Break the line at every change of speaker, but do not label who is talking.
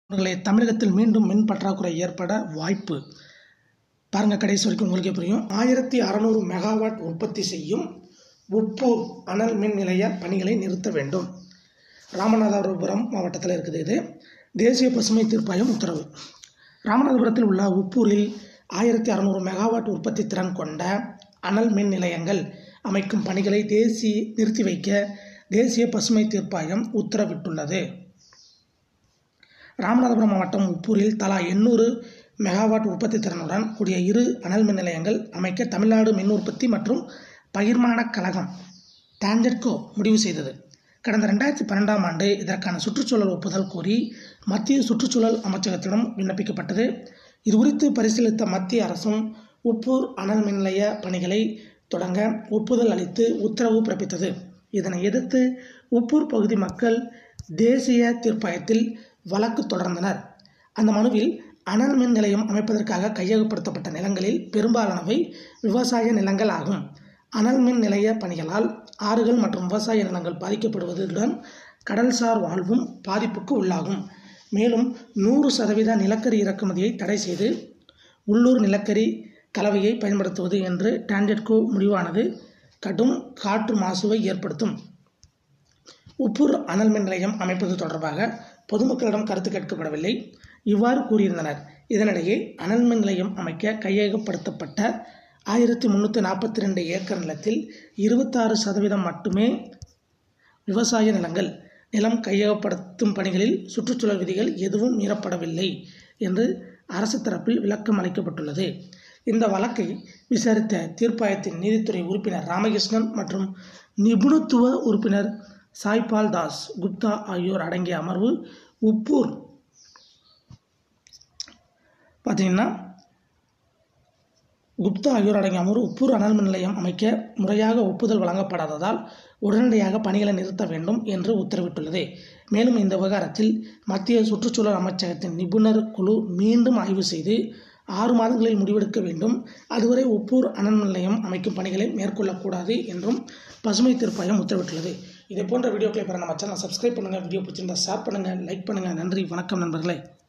நண்பர்களே தமிழகத்தில் மீண்டும் மின் பற்றாக்குறை ஏற்பட வாய்ப்பு பாருங்கள் கடைசி வரைக்கும் உங்களுக்கே புரியும் ஆயிரத்தி அறநூறு மெகாவாட் உற்பத்தி செய்யும் உப்பூர் அனல் மின் நிலைய பணிகளை நிறுத்த வேண்டும் ராமநாதபுரம் மாவட்டத்தில் இருக்குது இது தேசிய பசுமை தீர்ப்பாயம் உத்தரவு ராமநாதபுரத்தில் உள்ள உப்பூரில் ஆயிரத்தி அறநூறு மெகாவாட் உற்பத்தி திறன் கொண்ட அனல் மின் நிலையங்கள் அமைக்கும் பணிகளை தேசிய நிறுத்தி வைக்க தேசிய பசுமை தீர்ப்பாயம் உத்தரவிட்டுள்ளது ராமநாதபுரம் மாவட்டம் உப்பூரில் தலா எண்ணூறு மெகாவாட் உற்பத்தி திறனுடன் கூடிய இரு அனல் மின் நிலையங்கள் அமைக்க தமிழ்நாடு மின் உற்பத்தி மற்றும் பகிர்மானக் கழகம் டான்ஜெட்கோ முடிவு செய்தது கடந்த ரெண்டாயிரத்தி பன்னெண்டாம் ஆண்டு இதற்கான சுற்றுச்சூழல் ஒப்புதல் கோரி மத்திய சுற்றுச்சூழல் அமைச்சகத்திடம் விண்ணப்பிக்கப்பட்டது இது குறித்து பரிசீலித்த மத்திய அரசும் உப்பூர் அனல் மின் நிலைய பணிகளை தொடங்க ஒப்புதல் அளித்து உத்தரவு பிறப்பித்தது இதனை எதிர்த்து உப்பூர் பகுதி மக்கள் தேசிய தீர்ப்பாயத்தில் வழக்கு தொடர்ந்தனர் அந்த மனுவில் அனல் மின் நிலையம் அமைப்பதற்காக கையகப்படுத்தப்பட்ட நிலங்களில் பெரும்பாலானவை விவசாய நிலங்கள் ஆகும் அனல் மின் நிலைய பணிகளால் ஆறுகள் மற்றும் விவசாய நிலங்கள் பாதிக்கப்படுவதுடன் கடல்சார் வாழ்வும் பாதிப்புக்கு உள்ளாகும் மேலும் நூறு சதவீத நிலக்கரி இறக்குமதியை தடை செய்து உள்ளூர் நிலக்கரி கலவையை பயன்படுத்துவது என்று டான்ஜெட்கோ முடிவானது கடும் காற்று மாசுவை ஏற்படுத்தும் உப்பூர் அனல் மின் நிலையம் அமைப்பது தொடர்பாக பொதுமக்களிடம் கருத்து கேட்கப்படவில்லை இவ்வாறு கூறியிருந்தனர் இதனிடையே அனல் மின் நிலையம் அமைக்க கையகப்படுத்தப்பட்ட ஆயிரத்தி முந்நூற்றி நாற்பத்தி ரெண்டு ஏக்கர் நிலத்தில் இருபத்தாறு சதவீதம் மட்டுமே விவசாய நிலங்கள் நிலம் கையகப்படுத்தும் பணிகளில் சுற்றுச்சூழல் விதிகள் எதுவும் மீறப்படவில்லை என்று அரசு தரப்பில் விளக்கம் அளிக்கப்பட்டுள்ளது இந்த வழக்கை விசாரித்த தீர்ப்பாயத்தின் நீதித்துறை உறுப்பினர் ராமகிருஷ்ணன் மற்றும் நிபுணத்துவ உறுப்பினர் சாய்பால் தாஸ் குப்தா ஆகியோர் அடங்கிய அமர்வு உப்பூர் பார்த்தீங்கன்னா குப்தா ஆகியோர் அடங்கிய அமர்வு உப்பூர் அனல் மின் நிலையம் அமைக்க முறையாக ஒப்புதல் வழங்கப்படாததால் உடனடியாக பணிகளை நிறுத்த வேண்டும் என்று உத்தரவிட்டுள்ளது மேலும் இந்த விவகாரத்தில் மத்திய சுற்றுச்சூழல் அமைச்சகத்தின் நிபுணர் குழு மீண்டும் ஆய்வு செய்து ஆறு மாதங்களில் முடிவெடுக்க வேண்டும் அதுவரை உப்பூர் அனல் மின் நிலையம் அமைக்கும் பணிகளை மேற்கொள்ளக்கூடாது என்றும் பசுமை தீர்ப்பாயம் உத்தரவிட்டுள்ளது இதே போன்ற வீடியோக்களை பெற நம்ம சேனல் சப்ஸ்கிரைப் பண்ணுங்கள் வீடியோ பிடிச்சிருந்தா ஷேர் பண்ணுங்கள் லைக் பண்ணுங்கள் நன்றி வணக்கம் நண்பர்களே